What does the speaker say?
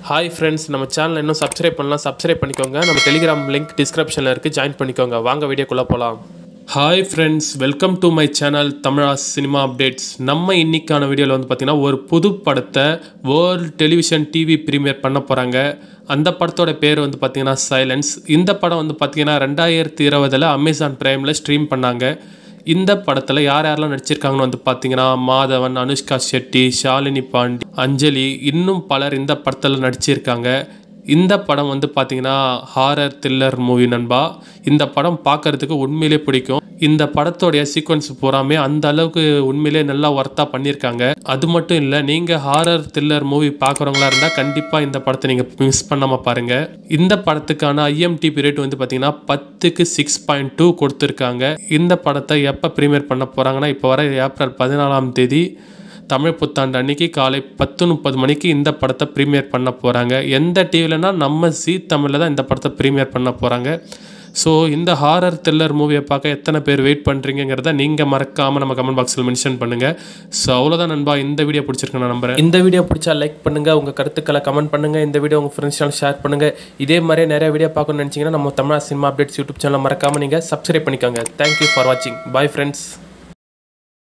hi friends நம்ம channel இன்னும் subscribe பண்ணலாம் சப்ஸ்கிரைப் பண்ணிக்கோங்க நம்ம டெலிகிராம் லிங்க் டிஸ்கிரிப்ஷனில் இருக்குது ஜாயின் பண்ணிக்கோங்க வாங்க வீடியோக்குள்ளே போகலாம் hi friends welcome to my channel Tamizha cinema updates நம்ம இன்னைக்கான வீடியோவில் வந்து பார்த்திங்கன்னா ஒரு புது படத்தை வேர்ல்டு டெலிவிஷன் டிவி ப்ரீமியர் பண்ண போகிறாங்க அந்த படத்தோட பேர் வந்து பார்த்திங்கன்னா சைலன்ஸ் இந்த படம் வந்து பார்த்திங்கன்னா ரெண்டாயிரத்தி இருபதில் அமேசான் ப்ரைமில் ஸ்ட்ரீம் பண்ணாங்க இந்த படத்தில் யார் யாரெல்லாம் நடிச்சிருக்காங்கன்னு வந்து பார்த்தீங்கன்னா மாதவன் அனுஷ்கா ஷெட்டி ஷாலினி பாண்டி அஞ்சலி இன்னும் பலர் இந்த படத்தில் நடிச்சிருக்காங்க இந்த படம் வந்து பார்த்தீங்கன்னா ஹாரர் த்ரில்லர் மூவி நண்பா இந்த படம் பார்க்கறதுக்கு உண்மையிலே பிடிக்கும் இந்த படத்தோடைய சீக்வன்ஸ் பூராமே அந்த அளவுக்கு உண்மையிலே நல்லா ஒர்த்தாக பண்ணியிருக்காங்க அது மட்டும் இல்லை நீங்கள் ஹாரர் த்ரில்லர் மூவி பார்க்குறவங்களா இருந்தால் கண்டிப்பாக இந்த படத்தை நீங்கள் மிஸ் பண்ணாமல் பாருங்கள் இந்த படத்துக்கான ஐஎம்டிபி ரேட் வந்து பார்த்தீங்கன்னா பத்துக்கு சிக்ஸ் பாயிண்ட் டூ கொடுத்துருக்காங்க இந்த படத்தை எப்போ ப்ரீமியர் பண்ண போகிறாங்கன்னா இப்போ வர ஏப்ரல் பதினாலாம் தேதி தமிழ் புத்தாண்டு அன்னைக்கு காலை பத்து முப்பது மணிக்கு இந்த படத்தை ப்ரீமியர் பண்ண போகிறாங்க எந்த டிவிலனா நம்ம ஜி தமிழில் தான் இந்த படத்தை ப்ரீமியர் பண்ண போகிறாங்க ஸோ இந்த ஹாரர் த்ரில்லர் மூவியை பார்க்க எத்தனை பேர் வெயிட் பண்ணுறீங்கிறத நீங்கள் மறக்காமல் நம்ம கமெண்ட் பாக்ஸில் மென்ஷன் பண்ணுங்கள் ஸோ அவ்வளோதான் நண்பா இந்த வீடியோ பிடிச்சிருக்கு நான் நம்புறேன் இந்த வீடியோ பிடிச்சா லைக் பண்ணுங்கள் உங்கள் கருத்துக்களை கமெண்ட் பண்ணுங்கள் இந்த வீடியோ உங்கள் ஃப்ரெண்ட்ஸ் ஷேர் பண்ணுங்கள் இதே மாதிரி நிறைய வீடியோ பார்க்கணும்னு நினச்சிங்கன்னா நம்ம தமிழா சினிமா அப்டேட்ஸ் யூடியூப் சேனல் மறக்காமல் நீங்கள் சப்ஸ்கிரைப் பண்ணிக்கோங்க தேங்க்யூ ஃபார் வாட்சிங் பாய் ஃப்ரெண்ட்ஸ்